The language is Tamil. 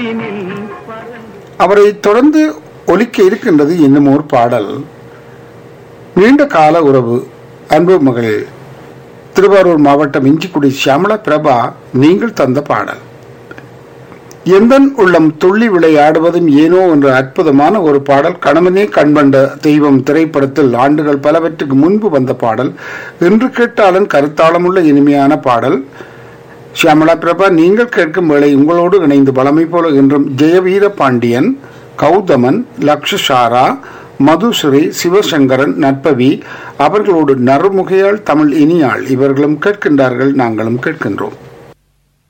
கூட்டினில் பறந்து அவரை தொடர்ந்து ஒலிக்க இருக்கின்றது இன்னும் ஒரு பாடல் நீண்ட கால உறவு அன்பு மகள் திருவாரூர் மாவட்டம் இஞ்சிக்குடி சியாமளா பிரபா நீங்கள் தந்த பாடல் எந்தன் உள்ளம் துள்ளி விளையாடுவதும் ஏனோ என்ற அற்புதமான ஒரு பாடல் கணவனே கண்பண்ட தெய்வம் திரைப்படத்தில் ஆண்டுகள் பலவற்றுக்கு முன்பு வந்த பாடல் இன்று கேட்டாலும் கருத்தாளமுள்ள இனிமையான பாடல் சியாமலா பிரபா நீங்கள் கேட்கும் வேளை உங்களோடு இணைந்து பலமை போல என்றும் ஜெயவீர பாண்டியன் கௌதமன் லக்ஷசாரா மதுஸ்ரீ சிவசங்கரன் நட்பவி அவர்களோடு நறுமுகையால் தமிழ் இனியாள் இவர்களும் கேட்கின்றார்கள் நாங்களும் கேட்கின்றோம்